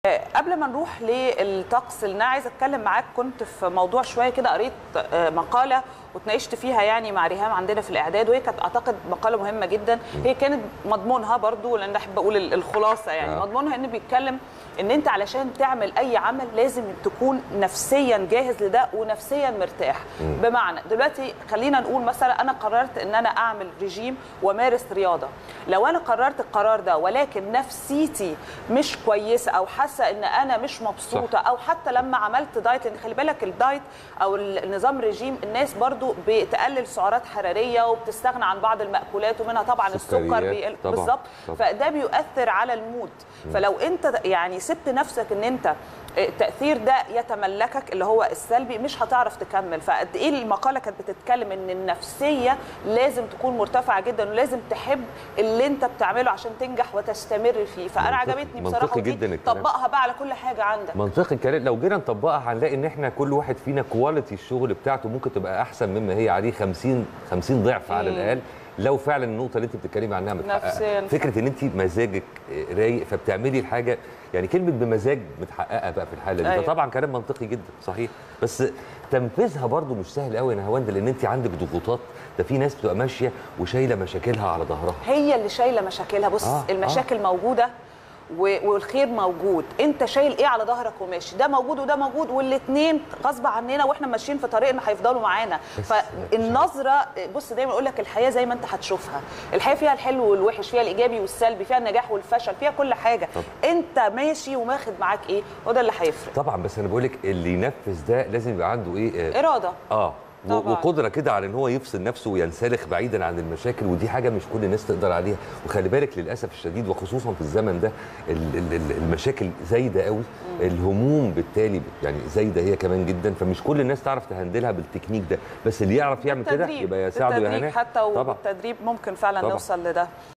قبل ما نروح للطقس اللي انا عايزه اتكلم معاك كنت في موضوع شويه كده قريت آه، مقاله واتناقشت فيها يعني مع ريهام عندنا في الاعداد وهي كانت اعتقد مقاله مهمه جدا هي كانت مضمونها برضو لان احب اقول ال- الخلاصه يعني آه. مضمونها ان بيتكلم ان انت علشان تعمل اي عمل لازم تكون نفسيا جاهز لده ونفسيا مرتاح بمعنى دلوقتي خلينا نقول مثلا انا قررت ان انا اعمل رجيم ومارس رياضه لو انا قررت القرار ده ولكن نفسيتي مش كويسه او حاسه ان انا مش مبسوطه او حتى لما عملت دايت لان خلي بالك الدايت او النظام الرجيم الناس برضو بتقلل سعرات حراريه وبتستغنى عن بعض المأكولات ومنها طبعا السكر سكريات. بيقل طبعاً. بالظبط طبعاً. فده بيؤثر على المود فلو انت يعني سبت نفسك ان انت التاثير ده يتملكك اللي هو السلبي مش هتعرف تكمل فقد ايه المقاله كانت بتتكلم ان النفسيه لازم تكون مرتفعه جدا ولازم تحب اللي انت بتعمله عشان تنجح وتستمر فيه فانا منطقي- عجبتني بصراحه منطقي ودي جداً الكلام. طبقها بقى على كل حاجه عندك منطقي الكلام لو جينا نطبقها هنلاقي ان احنا كل واحد فينا كواليتي الشغل بتاعته ممكن تبقى احسن مما هي عليه 50 50 ضعف على مم. الاقل لو فعلا النقطه اللي انت بتتكلمي عنها نفسياً. متحققه فكره ان انت مزاجك رايق فبتعملي الحاجه يعني كلمه بمزاج متحققه بقى في الحاله دي أيوة. فطبعا كلام منطقي جدا صحيح بس تنفيذها برضو مش سهل قوي يا نهاوند لان انت عندك ضغوطات ده في ناس بتبقى ماشيه وشايله مشاكلها على ظهرها هي اللي شايله مشاكلها بص آه، آه المشاكل آه. موجوده و- والخير موجود انت شايل ايه على ظهرك وماشي ده موجود وده موجود والاثنين غصب عننا واحنا ماشيين في طريقنا هيفضلوا معانا بس- فالنظره بص دايما اقول لك الحياه زي ما انت هتشوفها الحياه فيها الحلو والوحش فيها الايجابي والسلبي فيها النجاح والفشل فيها كل حاجه طب. انت ماشي وماخد معاك ايه وده اللي هيفرق طبعا بس انا بقول لك اللي ينفذ ده لازم يبقى عنده ايه آه، اراده اه و- طبعاً. وقدره كده على ان هو يفصل نفسه وينسلخ بعيدا عن المشاكل ودي حاجه مش كل الناس تقدر عليها وخلي بالك للاسف الشديد وخصوصا في الزمن ده ال- ال- ال- المشاكل زايده قوي الهموم بالتالي يعني زايده هي كمان جدا فمش كل الناس تعرف تهندلها بالتكنيك ده بس اللي يعرف يعمل كده التدريب يبقى يساعده يا التدريج هناء حتى طبعا وبالتدريب ممكن فعلا طبعاً. نوصل لده